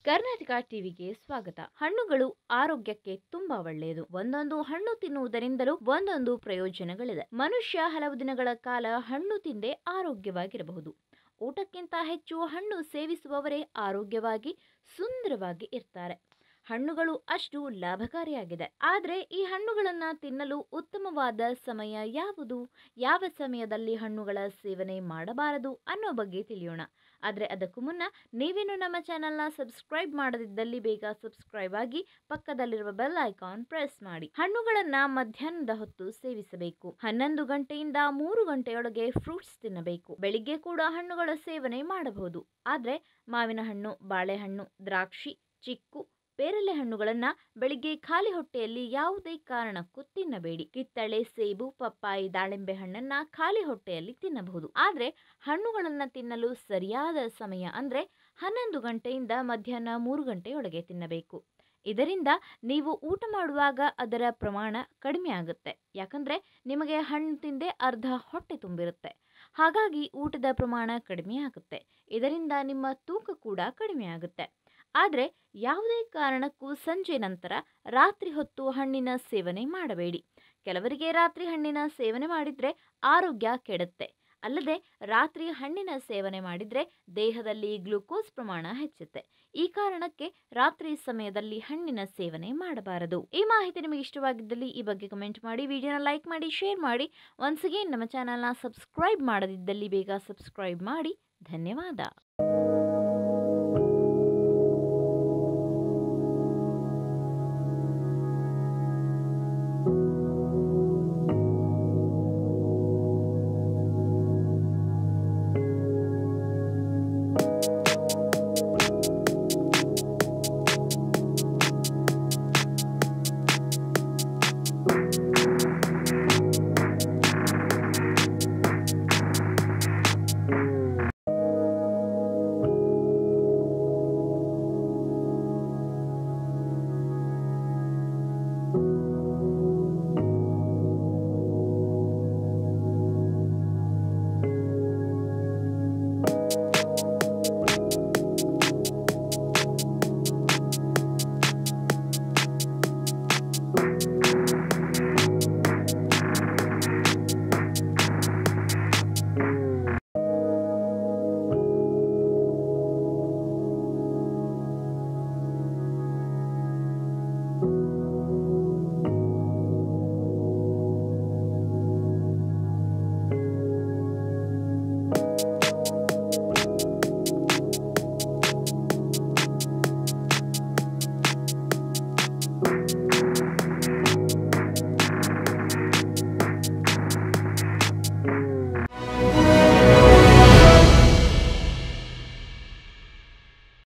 ಕರ್ನಾಟಕ ಟಿವಿಗೆ ಸ್ವಾಗತ ಹಣ್ಣುಗಳು ಆರೋಗ್ಯಕ್ಕೆ ತುಂಬಾ ಒಳ್ಳೆಯದು ಒಂದೊಂದು ಹಣ್ಣು ತಿನ್ನುವುದರಿಂದಲೂ ಒಂದೊಂದು ಪ್ರಯೋಜನಗಳಿದೆ ಮನುಷ್ಯ ಹಲವು ದಿನಗಳ ಕಾಲ ಹಣ್ಣು ತಿಂದೇ ಆರೋಗ್ಯವಾಗಿರಬಹುದು ಊಟಕ್ಕಿಂತ ಹೆಚ್ಚು ಹಣ್ಣು ಸೇವಿಸುವವರೇ ಆರೋಗ್ಯವಾಗಿ ಸುಂದರವಾಗಿ ಇರ್ತಾರೆ ಹಣ್ಣುಗಳು ಅಷ್ಟು ಲಾಭಕಾರಿಯಾಗಿದೆ ಆದರೆ ಈ ಹಣ್ಣುಗಳನ್ನು ತಿನ್ನಲು ಉತ್ತಮವಾದ ಸಮಯ ಯಾವುದು ಯಾವ ಸಮಯದಲ್ಲಿ ಹಣ್ಣುಗಳ ಸೇವನೆ ಮಾಡಬಾರದು ಅನ್ನೋ ಬಗ್ಗೆ ತಿಳಿಯೋಣ ಆದರೆ ಅದಕ್ಕೂ ಮುನ್ನ ನೀವೇನು ನಮ್ಮ ಚಾನಲ್ನ ಸಬ್ಸ್ಕ್ರೈಬ್ ಮಾಡದಿದ್ದಲ್ಲಿ ಬೇಗ ಸಬ್ಸ್ಕ್ರೈಬ್ ಆಗಿ ಪಕ್ಕದಲ್ಲಿರುವ ಬೆಲ್ ಐಕಾನ್ ಪ್ರೆಸ್ ಮಾಡಿ ಹಣ್ಣುಗಳನ್ನ ಮಧ್ಯಾಹ್ನದ ಹೊತ್ತು ಸೇವಿಸಬೇಕು ಹನ್ನೊಂದು ಗಂಟೆಯಿಂದ ಮೂರು ಗಂಟೆಯೊಳಗೆ ಫ್ರೂಟ್ಸ್ ತಿನ್ನಬೇಕು ಬೆಳಿಗ್ಗೆ ಕೂಡ ಹಣ್ಣುಗಳ ಸೇವನೆ ಮಾಡಬಹುದು ಆದರೆ ಮಾವಿನ ಹಣ್ಣು ಬಾಳೆಹಣ್ಣು ದ್ರಾಕ್ಷಿ ಚಿಕ್ಕು ಪೇರಲೆ ಹಣ್ಣುಗಳನ್ನ ಬೆಳಿಗ್ಗೆ ಖಾಲಿ ಹೊಟ್ಟೆಯಲ್ಲಿ ಯಾವುದೇ ಕಾರಣಕ್ಕೂ ತಿನ್ನಬೇಡಿ ಕಿತ್ತಳೆ ಸೇಬು ಪಪ್ಪಾಯಿ ದಾಳಿಂಬೆ ಹಣ್ಣನ್ನ ಖಾಲಿ ಹೊಟ್ಟೆಯಲ್ಲಿ ತಿನ್ನಬಹುದು ಆದ್ರೆ ಹಣ್ಣುಗಳನ್ನ ತಿನ್ನಲು ಸರಿಯಾದ ಸಮಯ ಅಂದ್ರೆ ಹನ್ನೊಂದು ಗಂಟೆಯಿಂದ ಮಧ್ಯಾಹ್ನ ಮೂರು ಗಂಟೆಯೊಳಗೆ ತಿನ್ನಬೇಕು ಇದರಿಂದ ನೀವು ಊಟ ಮಾಡುವಾಗ ಅದರ ಪ್ರಮಾಣ ಕಡಿಮೆ ಆಗುತ್ತೆ ಯಾಕಂದ್ರೆ ನಿಮಗೆ ಹಣ್ಣು ತಿಂದೆ ಅರ್ಧ ಹೊಟ್ಟೆ ತುಂಬಿರುತ್ತೆ ಹಾಗಾಗಿ ಊಟದ ಪ್ರಮಾಣ ಕಡಿಮೆ ಆಗುತ್ತೆ ಇದರಿಂದ ನಿಮ್ಮ ತೂಕ ಕೂಡ ಕಡಿಮೆ ಆಗುತ್ತೆ ಆದರೆ ಯಾವುದೇ ಕಾರಣಕ್ಕೂ ಸಂಜೆ ನಂತರ ರಾತ್ರಿ ಹೊತ್ತು ಹಣ್ಣಿನ ಸೇವನೆ ಮಾಡಬೇಡಿ ಕೆಲವರಿಗೆ ರಾತ್ರಿ ಹಣ್ಣಿನ ಸೇವನೆ ಮಾಡಿದರೆ ಆರೋಗ್ಯ ಕೆಡುತ್ತೆ ಅಲ್ಲದೆ ರಾತ್ರಿ ಹಣ್ಣಿನ ಸೇವನೆ ಮಾಡಿದರೆ ದೇಹದಲ್ಲಿ ಗ್ಲೂಕೋಸ್ ಪ್ರಮಾಣ ಹೆಚ್ಚುತ್ತೆ ಈ ಕಾರಣಕ್ಕೆ ರಾತ್ರಿ ಸಮಯದಲ್ಲಿ ಹಣ್ಣಿನ ಸೇವನೆ ಮಾಡಬಾರದು ಈ ಮಾಹಿತಿ ನಿಮಗೆ ಇಷ್ಟವಾಗಿದ್ದಲ್ಲಿ ಈ ಬಗ್ಗೆ ಕಮೆಂಟ್ ಮಾಡಿ ವಿಡಿಯೋನ ಲೈಕ್ ಮಾಡಿ ಶೇರ್ ಮಾಡಿ ಒನ್ಸ್ ಅಗೇನ್ ನಮ್ಮ ಚಾನಲ್ನ ಸಬ್ಸ್ಕ್ರೈಬ್ ಮಾಡದಿದ್ದಲ್ಲಿ ಬೇಗ ಸಬ್ಸ್ಕ್ರೈಬ್ ಮಾಡಿ ಧನ್ಯವಾದ